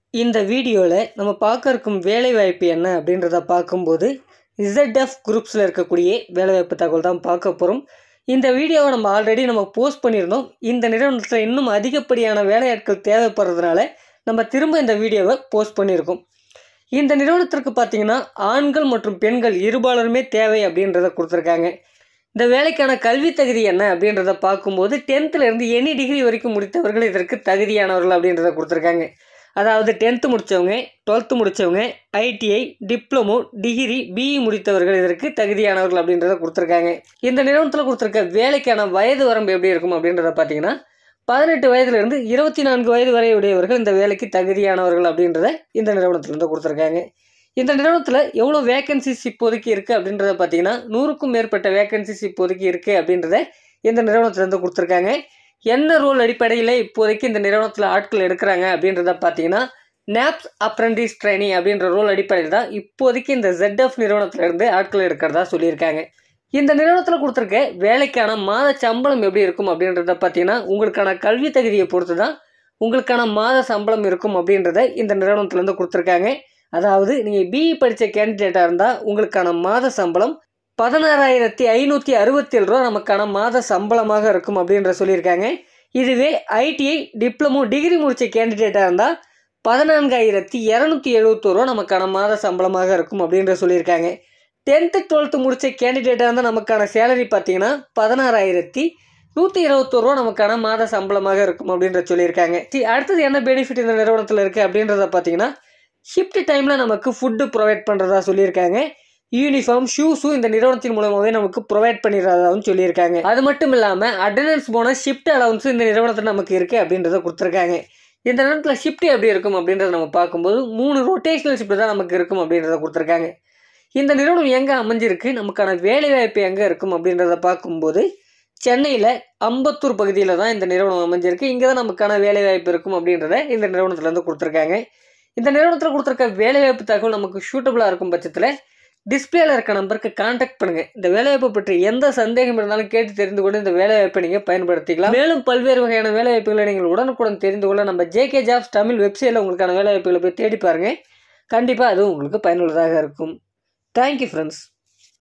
இந்த வீடியோவில் நம்ம பார்க்க இருக்கும் வேலைவாய்ப்பு என்ன அப்படின்றத பார்க்கும்போது இசட்எஃப் குரூப்ஸில் இருக்கக்கூடிய வேலைவாய்ப்பு தகவல் தான் பார்க்க போகிறோம் இந்த வீடியோவை நம்ம ஆல்ரெடி நம்ம போஸ்ட் பண்ணியிருந்தோம் இந்த நிறுவனத்தில் இன்னும் அதிகப்படியான வேலையாட்கள் தேவைப்படுறதுனால நம்ம திரும்ப இந்த வீடியோவை போஸ்ட் பண்ணியிருக்கோம் இந்த நிறுவனத்திற்கு பார்த்தீங்கன்னா ஆண்கள் மற்றும் பெண்கள் இருபாலருமே தேவை அப்படின்றத கொடுத்துருக்காங்க இந்த வேலைக்கான கல்வி தகுதி என்ன அப்படின்றத பார்க்கும்போது டென்த்தில் இருந்து எனி டிகிரி வரைக்கும் முடித்தவர்கள் இதற்கு தகுதியானவர்கள் அப்படின்றத கொடுத்துருக்காங்க அதாவது டென்த்து முடித்தவங்க டுவெல்த்து முடித்தவங்க ஐடிஐ டிப்ளமோ டிகிரி பிஇ முடித்தவர்கள் இதற்கு தகுதியானவர்கள் அப்படின்றத கொடுத்துருக்காங்க இந்த நிறுவனத்தில் கொடுத்துருக்க வேலைக்கான வயது வரம்பு எப்படி இருக்கும் அப்படின்றத பார்த்தீங்கன்னா பதினெட்டு வயதுலேருந்து இருபத்தி நான்கு வயது வரை உடையவர்கள் இந்த வேலைக்கு தகுதியானவர்கள் அப்படின்றத இந்த நிறுவனத்திலேருந்து கொடுத்துருக்காங்க இந்த நிறுவனத்தில் எவ்வளோ வேகன்சிஸ் இப்போதைக்கு இருக்குது அப்படின்றத பார்த்தீங்கன்னா நூறுக்கும் மேற்பட்ட வேகன்சிஸ் இப்போதைக்கு இருக்குது அப்படின்றத இந்த நிறுவனத்திலேருந்து கொடுத்துருக்காங்க என்ன ரோல் அடிப்படையில் இப்போதைக்கு இந்த நிறுவனத்தில் ஆட்கள் எடுக்கிறாங்க அப்படின்றத பார்த்தீங்கன்னா நேப்ஸ் அப்ரண்டிஸ் ட்ரைனிங் அப்படின்ற ரோல் அடிப்படையில் தான் இப்போதைக்கு இந்த ZF நிறுவனத்திலேருந்து ஆட்கள் எடுக்கிறதா சொல்லியிருக்காங்க இந்த நிறுவனத்தில் கொடுத்துருக்க வேலைக்கான மாத சம்பளம் எப்படி இருக்கும் அப்படின்றத பார்த்தீங்கன்னா உங்களுக்கான கல்வி தகுதியை பொறுத்து தான் உங்களுக்கான மாத சம்பளம் இருக்கும் அப்படின்றத இந்த நிறுவனத்துலேருந்து கொடுத்துருக்காங்க அதாவது நீங்கள் பிஇ படித்த கேண்டிடேட்டாக இருந்தால் உங்களுக்கான மாத சம்பளம் பதினாறாயிரத்தி ஐநூற்றி அறுபத்தேழு ரூபா நமக்கான மாத சம்பளமாக இருக்கும் அப்படின்ற சொல்லியிருக்காங்க இதுவே ஐடிஐ டிப்ளமோ டிகிரி முடித்த கேண்டிடேட்டாக இருந்தால் பதினான்காயிரத்தி இரநூத்தி எழுபத்தோரு ரூபா நமக்கான மாத சம்பளமாக இருக்கும் அப்படின்ற சொல்லியிருக்காங்க டென்த்து டுவெல்த்து முடித்த கேண்டிடேட்டாக இருந்தால் நமக்கான சேலரி பார்த்தீங்கன்னா பதினாறாயிரத்தி நூற்றி இருபத்தோரு ரூபா நமக்கான மாத சம்பளமாக இருக்கும் அப்படின்ற சொல்லியிருக்காங்க சரி அடுத்தது என்ன பெனிஃபிட் இந்த நிறுவனத்தில் இருக்குது அப்படின்றத பார்த்தீங்கன்னா ஷிஃப்ட் டைமில் நமக்கு ஃபுட்டு ப்ரொவைட் பண்ணுறதா சொல்லியிருக்காங்க யூனிஃபார்ம் ஷூஸும் இந்த நிறுவனத்தின் மூலமாகவே நமக்கு ப்ரொவைட் பண்ணிடுறதாகவும் சொல்லியிருக்காங்க அது மட்டும் இல்லாமல் அட்டண்டன்ஸ் போனஸ் ஷிஃப்ட் அலவன்ஸும் இந்த நிறுவனத்தில் நமக்கு இருக்குது அப்படின்றத கொடுத்துருக்காங்க இந்த நேரத்தில் ஷிஃப்ட் எப்படி இருக்கும் அப்படின்றத நம்ம பார்க்கும்போது மூணு ரொட்டேஷனல் ஷிஃப்ட் தான் நமக்கு இருக்கும் அப்படின்றத கொடுத்துருக்காங்க இந்த நிறுவனம் எங்கே அமைஞ்சிருக்கு நமக்கான வேலைவாய்ப்பு எங்கே இருக்கும் அப்படின்றத பார்க்கும்போது சென்னையில் அம்பத்தூர் பகுதியில் தான் இந்த நிறுவனம் அமைஞ்சிருக்கு இங்கே தான் நமக்கான வேலைவாய்ப்பு இருக்கும் அப்படின்றத இந்த நிறுவனத்துலேருந்து கொடுத்துருக்காங்க இந்த நிறுவனத்தில் கொடுத்துருக்க வேலைவாய்ப்பு தகவல் நமக்கு சூட்டபுளாக இருக்கும் பட்சத்தில் டிஸ்பிளேல இருக்க நம்பருக்கு காண்டாக்ட் பண்ணுங்கள் இந்த வேலைவாய்ப்பு பற்றி எந்த சந்தேகம் இருந்தாலும் கேட்டு தெரிந்து கொண்டு இந்த வேலைவாய்ப்பை நீங்கள் பயன்படுத்திக்கலாம் மேலும் பல்வேறு வகையான வேலைவாய்ப்புகளை நீங்கள் உடனுக்குடன் தெரிந்து கொள்ள நம்ம ஜேகே ஜாப்ஸ் தமிழ் வெப்சைட்டில் உங்களுக்கான வேலைவாய்ப்புகளை போய் தேடி பாருங்கள் கண்டிப்பாக அது உங்களுக்கு பயனுள்ளதாக இருக்கும் தேங்க்யூ ஃப்ரெண்ட்ஸ்